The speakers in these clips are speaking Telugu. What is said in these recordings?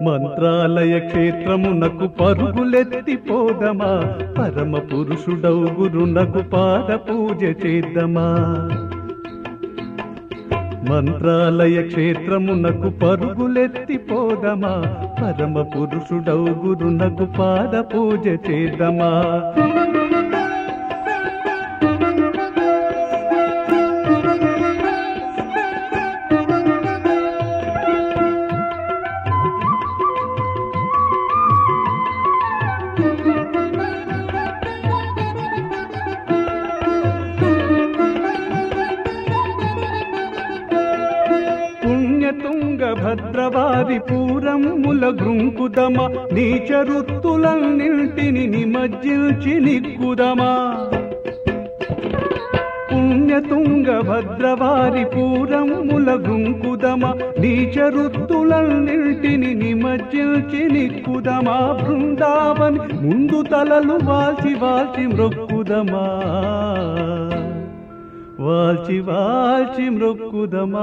మంత్రాలయ క్షేత్రమునకు పరుగులెత్తి పోదమా పరమ పురుషుడౌ గురునకు పాద పూజ చేద్దామా మంత్రాలయ క్షేత్రమునకు పరుగులెత్తి పోదమా పరమ పురుషుడౌ గురునకు పాద పూజ చేద్దామా పుణ్యతుంగ భద్రవారి పూరముల గృంకుదమ నీచరుత్తులన్నింటిని నిమజ్జించి నిక్కుదమా పుణ్యతుంగ భద్రవారి పూరముల గుంకుదమ నీచరుత్తులన్నింటిని నిమజ్జించి నిక్కుదమా బృందావని ముందు తలలు వాల్చి వాల్చి మ్రొక్కుదమా వాల్చి వాల్చి మ్రొక్కుదమా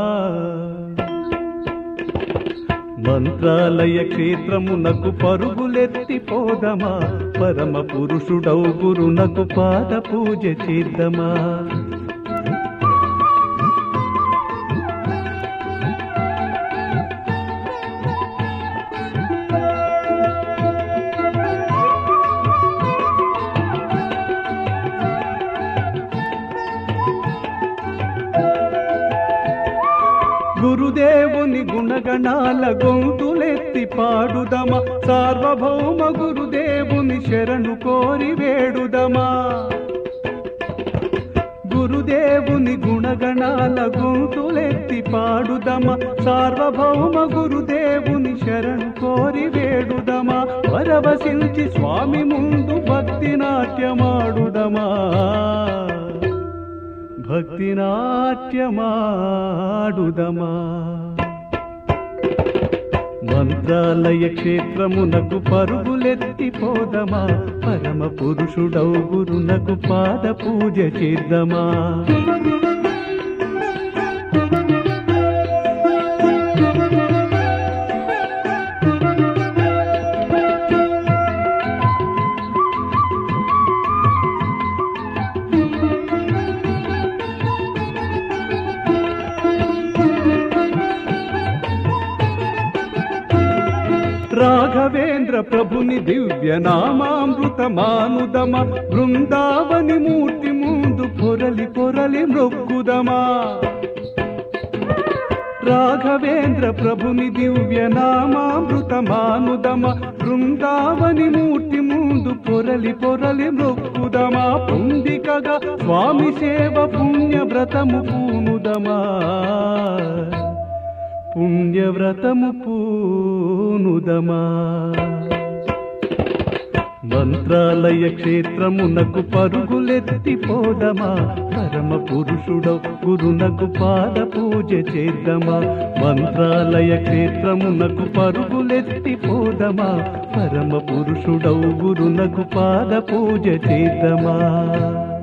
మంత్రాలయ క్షేత్రమునకు పరుగులెత్తి పోదమా పరమ పురుషుడౌ గురునకు పాద పూజ చేద్దామా గురుదేవుని గుణగణాల గొంతులెత్తి పాడుదమ సార్వభౌమ గురుదేవుని శరణు కోరి వేడుదమా గురుదేవుని గుణగణాల గొంతులెత్తి పాడుదమ సార్వభౌమ గురుదేవుని శరణు కోరి వేడుదమా పరవశించి స్వామి ముందు భక్తి నాట్యమాడుదమా భక్తి నాట్యమాడుదమా మంత్రాలయ క్షేత్రమునకు పరుగులెత్తి పోదమా పరమ పురుషుడౌ గురునకు పాద పూజ చేద్దామా రాఘవేంద్ర ప్రభుని దివ్య నామామృత మానుదమ బృందావని మూర్తి ముందు పొరలి పొరలి మొక్కుదమా రాఘవేంద్ర ప్రభుని దివ్య నామామృత మానుదమ బృందావని మూర్తి ముందు పొరలి పొరలి మొక్కుదమా పొందికగా స్వామి సేవ పుణ్య వ్రతము పూనుదమా పుణ్యవ్రతము పూనుదమా మంత్రాలయ క్షేత్రమునకు పరుగులెత్తి పోదమా పరమ పురుషుడౌ గురునకు పాద పూజ చేద్దామా మంత్రాలయ క్షేత్రమునకు పరుగులెత్తి పోదమా పరమ పురుషుడౌ గురునకు పాద పూజ చేద్దామా